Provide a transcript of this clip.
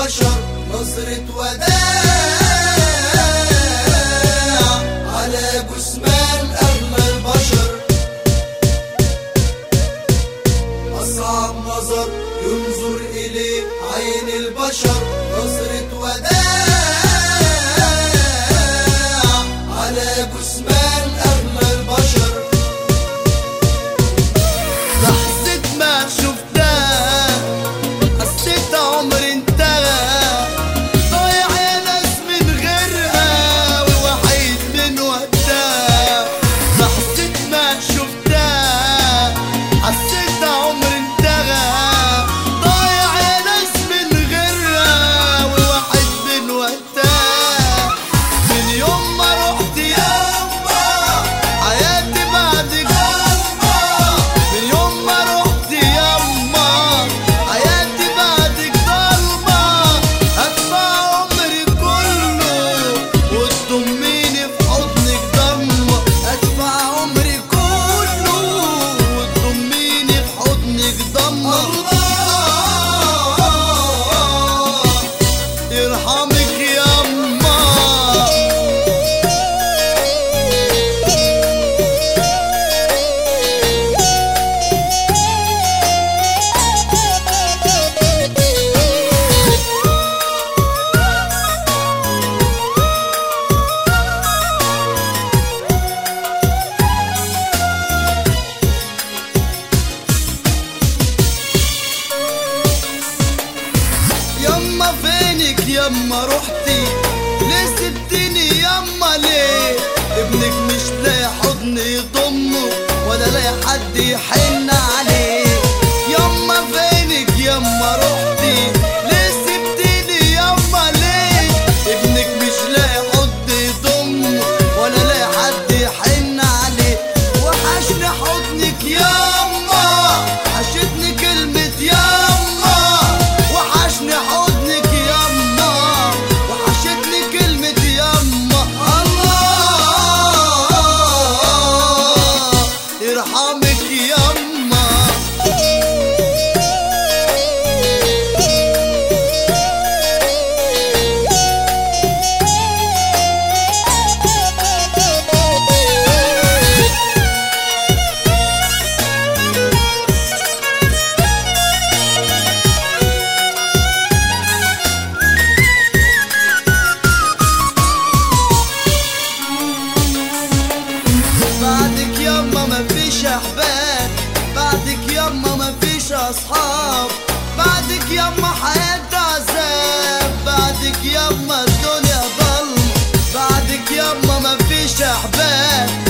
البشر نظرة وداع على جثمان أغلى البشر أصعب نظر ينظر إليه عين البشر نظرة وداع على جثمان أغلى البشر لحظة ما شفتها حسيت عمري انتهى ضايع يا ناس من غيرها ووحيد من وقتها لحظة ما شفتها حسيت عمري انتهى ضايع يا ناس من غيرها ووحيد من وقتها من يوم ما رحت يابا حياتي بعدك يابا من يوم ما رحت يما حياتي بعدك ضلمة هدفع عمري كله وتضميني في حضنك ضمة هدفع عمري كله وتضميني في حضنك ضمة الله يرحمك يما يما فينك يما رحتي ليه سبتني يما ليه ابنك مش لاقي حضن يضمه ولا لاقي حد يحن عليه يما فينك يما رحتي ليه سبتني يما ليه ابنك مش لاقي حضن يضمه ولا لاقي حد يحن عليه وحشني حضنك يما حشتني كلمة يما وحشني حضنك يما وحشتني كلمة يما الله يرحمك يما بعدك يما مفيش احباب بعدك يما مفيش اصحاب بعدك يما حياة عذاب بعدك يما الدنيا ضلمة بعدك يما مفيش احباب